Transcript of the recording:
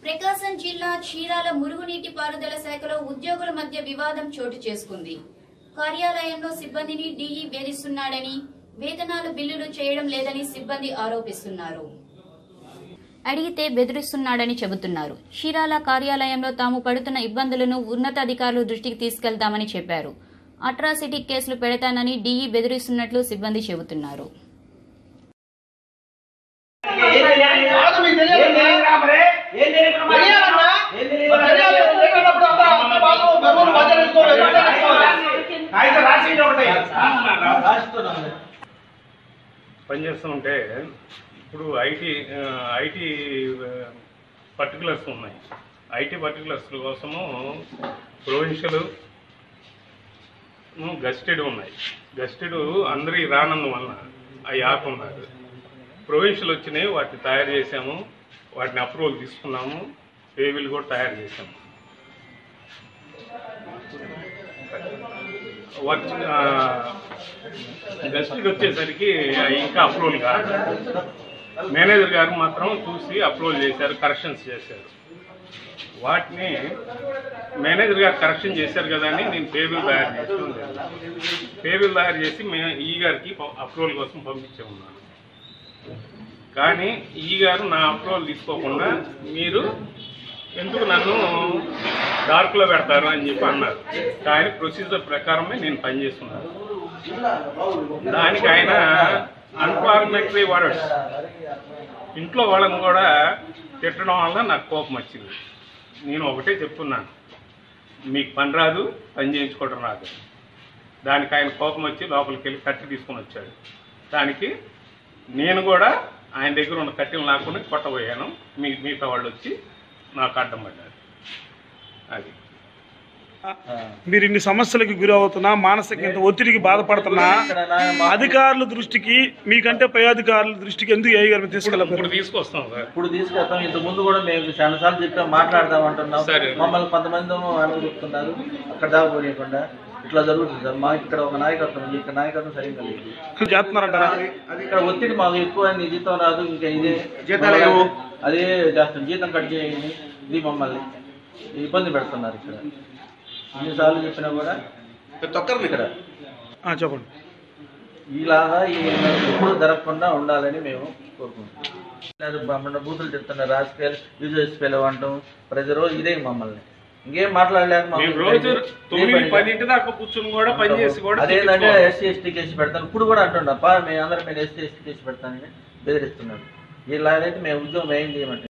ప్రకాశం జిల్లా చీరాల మురుగునీటి పారుదల శాఖలో ఉద్యోగుల మధ్య వివాదం చోటు చేసుకుంది కార్యాలయంలో సిబ్బందిని డీఈ వేధిస్తున్నాడని వేతనాలు బిల్లులు చేయడం లేదని సిబ్బంది ఆరోపిస్తున్నారు అడిగితే బెదిరిస్తున్నాడని చెబుతున్నారు చీరాల కార్యాలయంలో తాము పడుతున్న ఇబ్బందులను ఉన్నతాధికారులు దృష్టికి తీసుకెళ్తామని చెప్పారు అట్రాసిటీ కేసులు పెడతానని డీఈ బెదిరిస్తున్నట్లు సిబ్బంది చెబుతున్నారు కాదు మీకు తెలియదు తెలియాలన్నా మరి తెలియాలి తెలియనప్పుడు అంతా అంత బాధలు బరువులు వదిలేసుకోవాలి పనిచేస్తూ ఉంటే ఇప్పుడు ఐటీ ఐటీ పర్టికులర్స్ ఉన్నాయి ఐటీ పర్టికులర్స్ కోసము ప్రొవిన్షియల్ గస్టెడ్ ఉన్నాయి గస్టెడ్ అందరి రానందువలన అవి ఆకున్నారు ప్రొవిన్షియల్ వచ్చినాయి వాటిని తయారు చేసాము వాటిని అప్రూవల్ తీసుకున్నాము పేబిల్ కూడా తయారు చేసాము వచ్చి గస్ట్కి వచ్చేసరికి అవి ఇంకా అప్రూవల్ కాదు మేనేజర్ గారు మాత్రం చూసి అప్రూవల్ చేశారు కరెక్షన్స్ చేశారు వాటిని మేనేజర్ గారు కరెక్షన్ చేశారు కదా అని నేను పేబిల్ తయారు చేసాను పేబిల్ తయారు చేసి మే ఈ గారికి అప్రూవల్ కోసం పంపించే ఉన్నాను కానీ ఈ గారు నా అప్రూవల్ తీసుకోకుండా మీరు ఎందుకు నన్ను డార్క్లో పెడతారు అని చెప్పి అన్నారు కానీ ప్రొసీజర్ ప్రకారమే నేను పనిచేస్తున్నాను దానికి ఆయన అన్పార్లమెంటరీ వర్డ్స్ ఇంట్లో వాళ్ళని కూడా తిట్టడం వల్ల నాకు కోపం వచ్చింది నేను ఒకటే చెప్తున్నాను మీకు పని రాదు పని చేయించుకోవడం రాదు దానికి ఆయన కోపం వచ్చి లోపలికి వెళ్ళి కట్టి తీసుకొని వచ్చాడు దానికి నేను కూడా ఆయన దగ్గర ఉన్న కట్టెలు లాక్కుని కొట్టబోయాను మీ మిగతా వాళ్ళు వచ్చి నాకు అడ్డం పడ్డారు అది మీరు ఇన్ని సమస్యలకు గురి అవుతున్నా మానసిక ఇంత ఒత్తిడికి బాధపడుతున్నా అధికారుల దృష్టికి మీకంటే పై అధికారుల దృష్టికి ఎందుకు ఏ గారిని తీసుకెళ్ళారు ఇప్పుడు తీసుకొస్తాం సార్ ఇప్పుడు తీసుకెళ్తాం ఇంత ముందు కూడా మేము చాలా సార్లు చెప్పాం మాట్లాడదాం అంటున్నాం సరే. మమ్మల్ని కొంతమంది అనుకుంటున్నారు అక్కడ దాకా పోనీయకుండా ఇట్లా జరుగుతుంది సార్ మాకు ఇక్కడ ఒక నాయకత్వం ఉంది ఇక్కడ నాయకత్వం సరిగ్గా లేదు చేస్తున్నారంటారా ఇక్కడ ఒత్తిడి మాకు ఎక్కువ నీ జీతం రాదు ఇంకా ఇదే జీతాలు లేవు. అదే చేస్తాం జీతం కట్ చేయండి ఇది మమ్మల్ని ఇబ్బంది పెడుతున్నారు ఇక్కడ ఎన్నిసార్లు చెప్పినా కూడా తొక్కరు ఇక్కడ ఆ, చెప్పండి ఇలాగా ఈ ఎప్పుడు జరగకుండా ఉండాలని మేము కోరుకుంటున్నాం మన బూతులు చెప్తున్నారు రాజకీయాలు యూజెస్పీలు అంటాం ప్రతిరోజు ఇదే మమ్మల్ని ఇంకేం మాట్లాడలేక మేము మమ్మల్ని రోజు ఇదే తొమ్మిది పనిగా- పదింటి దాకా కూర్చుని కూడా పని చేసి కూడా అదేంటంటే తిట్టించుకోవాలి. ఎస్సీ ఎస్టీ కేసు పెడతాను ఇప్పుడు కూడా అంటున్నా పా మేము అందరం మేము ఎస్సీ ఎస్టీ కేసు పెడతానని బెదిరిస్తున్నాడు ఇలాగైతే మేము ఉద్యోగం ఏం చేయమంటే